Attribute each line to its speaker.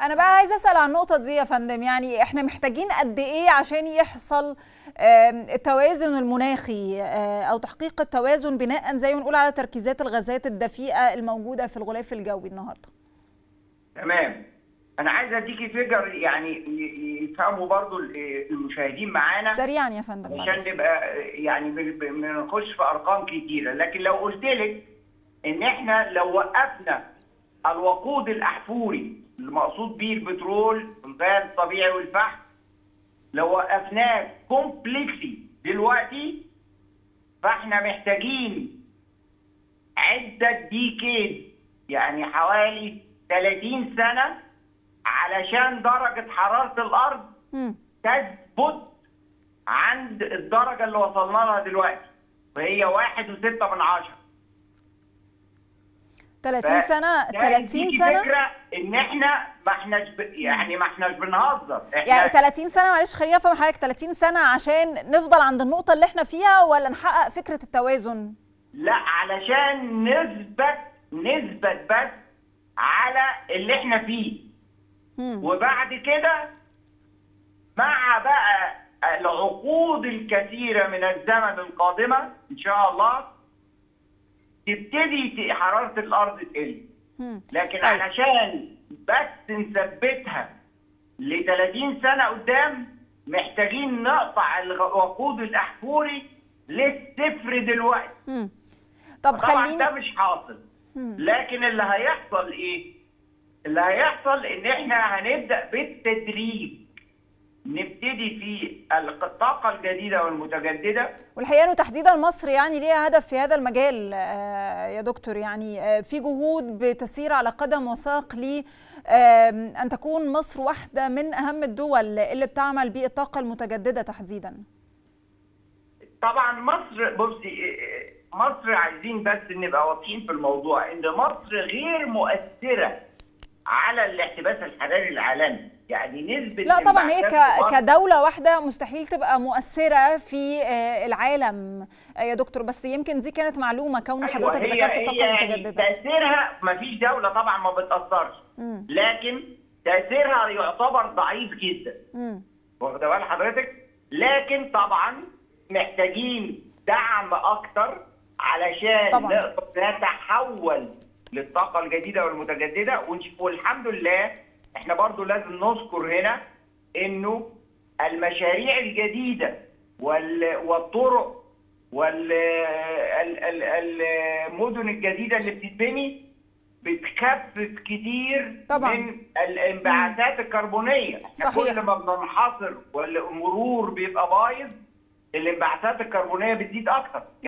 Speaker 1: انا بقى عايزه اسال عن النقطه دي يا فندم يعني احنا محتاجين قد ايه عشان يحصل التوازن المناخي او تحقيق التوازن بناء زي ما بنقول على تركيزات الغازات الدفيئه الموجوده في الغلاف الجوي النهارده
Speaker 2: تمام انا عايز اديكي فيجر يعني يفهموا برضو المشاهدين معانا
Speaker 1: سريعا يا فندم
Speaker 2: عشان نبقى يعني بنخش في ارقام كتيره لكن لو قلت لك ان احنا لو وقفنا الوقود الاحفوري المقصود به البترول والغاز الطبيعي والفحم لو وقفناه كومبلكسي دلوقتي فاحنا محتاجين عده ديكيد يعني حوالي 30 سنه علشان درجه حراره الارض تثبت عند الدرجه اللي وصلنا لها دلوقتي وهي واحد وستة من عشرة
Speaker 1: 30 سنة 30 سنة
Speaker 2: فكرة ان احنا ما احناش ب... يعني ما احناش بنهزر احنا
Speaker 1: يعني 30 سنة معلش خليني افهم حضرتك 30 سنة عشان نفضل عند النقطة اللي احنا فيها ولا نحقق فكرة التوازن؟
Speaker 2: لا علشان نثبت نثبت بس على اللي احنا فيه
Speaker 1: مم.
Speaker 2: وبعد كده مع بقى العقود الكثيرة من الزمن القادمة إن شاء الله تبتدي حرارة الأرض تقل
Speaker 1: مم.
Speaker 2: لكن
Speaker 1: طيب.
Speaker 2: علشان بس نثبتها ل 30 سنة قدام محتاجين نقطع الوقود الأحفوري للصفر دلوقتي
Speaker 1: مم. طب
Speaker 2: طبعا
Speaker 1: خليني
Speaker 2: ده مش حاصل
Speaker 1: مم.
Speaker 2: لكن اللي هيحصل ايه؟ اللي هيحصل ان احنا هنبدا بالتدريج نبتدي في الطاقه الجديده والمتجدده
Speaker 1: والحقيقه انه تحديدا مصر يعني ليها هدف في هذا المجال آه، يا دكتور يعني آه، في جهود بتسير على قدم وساق ل آم، ان تكون مصر واحده من اهم الدول اللي بتعمل بالطاقه المتجدده تحديدا.
Speaker 2: طبعا مصر بصي مصر عايزين بس نبقى واضحين في الموضوع ان مصر غير مؤثره على الاحتباس الحراري العالمي يعني نسبه
Speaker 1: لا طبعا هي
Speaker 2: انبعاثات
Speaker 1: ك-
Speaker 2: الأرض-
Speaker 1: كدوله واحده مستحيل تبقى مؤثره في آه، العالم آه، يا دكتور بس يمكن دي كانت معلومه كون
Speaker 2: أيوة،
Speaker 1: حضرتك
Speaker 2: هي-
Speaker 1: ذكرت
Speaker 2: هي
Speaker 1: الطاقه
Speaker 2: يعني
Speaker 1: المتجدده.
Speaker 2: تاثيرها ما فيش دوله طبعا ما بتاثرش
Speaker 1: مم.
Speaker 2: لكن تاثيرها يعتبر ضعيف جدا
Speaker 1: مم.
Speaker 2: واخده بال حضرتك لكن طبعا محتاجين دعم اكتر علشان
Speaker 1: طبعاً.
Speaker 2: نقدر نتحول للطاقه الجديده والمتجدده ونش- والحمد لله احنا برضو لازم نذكر هنا انه المشاريع الجديده وال- والطرق والمدن الجديده اللي بتتبني بتخفف كتير
Speaker 1: طبعاً.
Speaker 2: من الانبعاثات الكربونيه احنا
Speaker 1: صحيح.
Speaker 2: كل ما بننحصر والمرور بيبقى بايظ الانبعاثات الكربونيه بتزيد اكتر